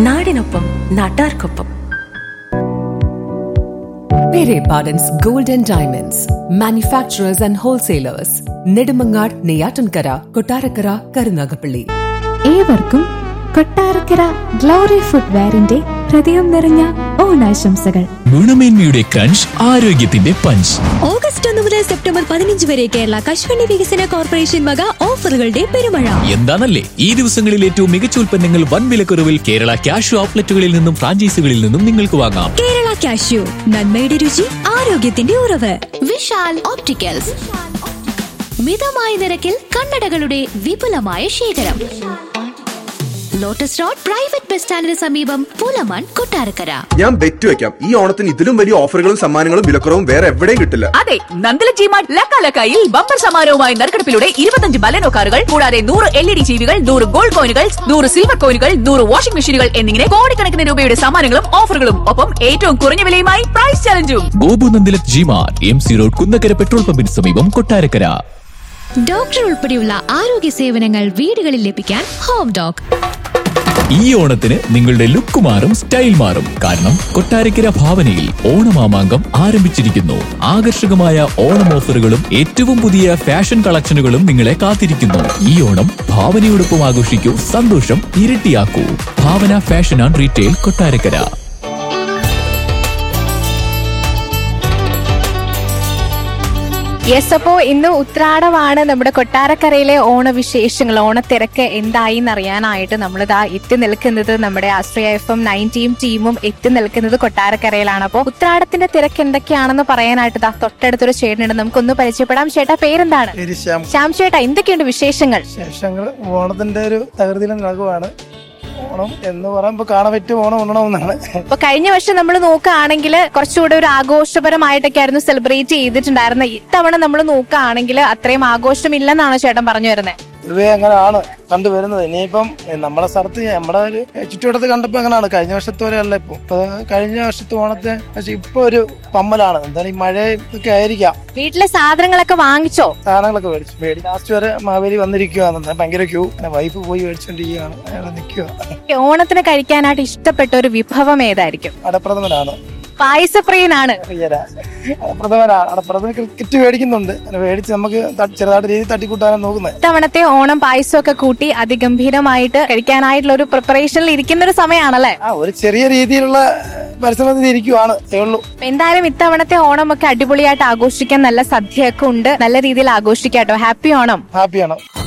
നാടിനൊപ്പം നാട്ടാർക്കൊപ്പം Pere Pardon's Gold and Diamonds, manufacturers and wholesalers, Nedumangad, Neyatankara, Kotarakara, Karunagapalli. ഏവർക്കും Kottarakkara glory ഫുട്വെയറിന്റെ ഹൃദയം നിറഞ്ഞ ഓണാശംസകൾ ഗുണമേന്മയുടെ ക്രഞ്ച് ആരോഗ്യത്തിന്റെ പഞ്ച് ഓഗസ്റ്റ് ഒന്ന് മുതൽ സെപ്റ്റംബർ പതിനഞ്ച് വരെ കേരള കശുവണ്ടി വികസന കോർപ്പറേഷൻ വക ഓഫറുകളുടെ പെരുമഴ എന്താണല്ലേ ഈ ദിവസങ്ങളിൽ ഏറ്റവും മികച്ച ഉൽപ്പന്നങ്ങൾ വൻ വിലക്കുറവിൽ കേരള ക്യാഷ് ഔട്ട്ലെറ്റുകളിൽ നിന്നും ഫ്രാഞ്ചൈസികളിൽ നിന്നും നിങ്ങൾക്ക് വാങ്ങാം കേരള കാഷ്യൂ നന്മയുടെ രുചി ആരോഗ്യത്തിന്റെ ഉറവ് വിശാൽ ഓപ്റ്റിക്കൽസ് മിതമായ നിരക്കിൽ കണ്ണടകളുടെ വിപുലമായ ശേഖരം ലോട്ടസ് റോഡ് പ്രൈവറ്റ് ബസ് സ്റ്റാൻഡിന് സമീപം പൂലമാൻ കൊട്ടാരക്കര ഞാൻ ബെറ്റ് വെക്കാം ഈ ഓണത്തിന് ഇതിലും വലിയ ഓഫറുകളും സമ്മാനങ്ങളും വിലക്കുറവും വേറെ എവിടെയും കിട്ടില്ല അതെ നന്ദല ജിമാർട്ട് ലക്കാലക്കായിൽ ബമ്പർ സമാരവുമായി നറുക്കെടുപ്പിലൂടെ ഇരുപത്തഞ്ച് ബലനോ കാറുകൾ കൂടാതെ നൂറ് എൽ ഇ ഡി ജീവികൾ നൂറ് ഗോൾഡ് കോയിനുകൾ നൂറ് സിൽവർ കോയിനുകൾ നൂറ് വാഷിംഗ് മെഷീനുകൾ എന്നിങ്ങനെ കോടിക്കണക്കിന് രൂപയുടെ സമ്മാനങ്ങളും ഓഫറുകളും ഒപ്പം ഏറ്റവും കുറഞ്ഞ വിലയുമായി പ്രൈസ് ചലഞ്ചും Gopu Nandilath G Mart M C road Kunnakkara petrol പമ്പിന് സമീപം കൊട്ടാരക്കര ഡോക്ടർ ഉൾപ്പെടെയുള്ള ആരോഗ്യ സേവനങ്ങൾ വീടുകളിൽ ലഭിക്കാൻ ഹോം ഡോക് ഈ ഓണത്തിന് നിങ്ങളുടെ ലുക്ക് മാറും സ്റ്റൈൽ മാറും കാരണം കൊട്ടാരക്കര ഭാവനയിൽ ഓണമാമാങ്കം ആരംഭിച്ചിരിക്കുന്നു ആകർഷകമായ ഓണം ഓഫറുകളും ഏറ്റവും പുതിയ ഫാഷൻ കളക്ഷനുകളും നിങ്ങളെ കാത്തിരിക്കുന്നു ഈ ഓണം ഭാവനയോടൊപ്പം ആഘോഷിക്കൂ സന്തോഷം ഇരട്ടിയാക്കൂ Bhavana fashion and retail Kottarakkara yes അപ്പോ ഇന്ന് ഉത്രാടമാണ് നമ്മുടെ കൊട്ടാരക്കരയിലെ ഓണവിശേഷങ്ങൾ ഓണത്തിരക്ക് എന്തായി എന്നറിയാനായിട്ട് നമ്മൾ ഇതാ എത്തി നിൽക്കുന്നത് നമ്മുടെ ആശ്രയ എഫ് എം നയൻറ്റീം ടീമും എത്തി നിൽക്കുന്നത് കൊട്ടാരക്കരയിലാണ് അപ്പോൾ ഉത്രാടത്തിന്റെ തിരക്ക് എന്തൊക്കെയാണെന്ന് പറയാനായിട്ട് ഇതാ തൊട്ടടുത്തൊരു ചേട്ടനുണ്ട് നമുക്കൊന്ന് പരിചയപ്പെടാം ചേട്ടാ പേരെന്താണ് തിരിശ്യാം ശ്യാം ചേട്ടാ എന്തൊക്കെയുണ്ട് വിശേഷങ്ങൾ ശേഷങ്ങൾ ഓണത്തിന്റെ ഒരു തകൃതിയിലും നടക്കുവാണ് ഓണം എന്ന് പറയുമ്പോൾ കാണാൻ പറ്റും ഓണം ഉണ്ണണമെന്നാണ് അപ്പൊ കഴിഞ്ഞ വർഷം നമ്മൾ നോക്കുകയാണെങ്കിൽ കുറച്ചുകൂടെ ഒരു ആഘോഷപരമായിട്ടൊക്കെ ആയിരുന്നു സെലിബ്രേറ്റ് ചെയ്തിട്ടുണ്ടായിരുന്നത് ഇത്തവണ നമ്മൾ നോക്കുകയാണെങ്കിൽ അത്രയും ആഘോഷമില്ലെന്നാണ് ചേട്ടൻ പറഞ്ഞു വരുന്നത് പൊതുവേ അങ്ങനെയാണ് കണ്ടുവരുന്നത് ഇനിയിപ്പം എ, നമ്മുടെ സ്ഥലത്ത് നമ്മുടെ ഒരു ചുറ്റുവട്ടത്ത് കണ്ടപ്പോ അങ്ങനെയാണ് കഴിഞ്ഞ വർഷത്തെ പോലെയല്ല ഇപ്പൊ ഇപ്പൊ കഴിഞ്ഞ വർഷത്തെ ഓണത്തെ പക്ഷെ ഇപ്പൊ ഒരു പമ്മലാണ് എന്തായാലും ഈ മഴ ഒക്കെ ആയിരിക്കാം വീട്ടിലെ സാധനങ്ങളൊക്കെ വാങ്ങിച്ചോ സാധനങ്ങളൊക്കെ മേടിച്ചു മേടി ലാസ്റ്റ് വരെ മാവേലി വന്നിരിക്കുകയാണ് ഭയങ്കര ക്യൂ വൈഫ് പോയി മേടിച്ചോണ്ടിരിക്കുകയാണ് അയാൾ നിൽക്കുക ഓണത്തിന് കഴിക്കാനായിട്ട് ഇഷ്ടപ്പെട്ട ഒരു വിഭവം ഏതായിരിക്കും അടപ്രഥമനാണ് പായസപ്രിയനാണ് അടപ്രഥമനാണ് അടപ്രഥമ കിറ്റ് മേടിക്കുന്നുണ്ട് അങ്ങനെ മേടിച്ച് നമുക്ക് ത- ചെറുതായിട്ട് രീതി തട്ടിക്കൂട്ടാനാണ് നോക്കുന്നത് ഇത്തവണത്തെ ഓണം പായസമൊക്കെ കൂട്ടി അതിഗംഭീരമായിട്ട് കഴിക്കാനായിട്ടുള്ള ഒരു പ്രിപ്പറേഷനിൽ ഇരിക്കുന്ന ഒരു സമയമാണല്ലേ ആ ഒരു ചെറിയ രീതിയിലുള്ള പരിശ്രമത്തിൽ ഇരിക്കുവാണ് അതേ ഉള്ളൂ അപ്പൊ എന്തായാലും ഇത്തവണത്തെ ഓണം ഒക്കെ അടിപൊളിയായിട്ട് ആഘോഷിക്കാൻ നല്ല സദ്യയൊക്കെ ഉണ്ട് നല്ല രീതിയിൽ ആഘോഷിക്കാട്ടോ ഹാപ്പി ഓണം ഹാപ്പിയാണ്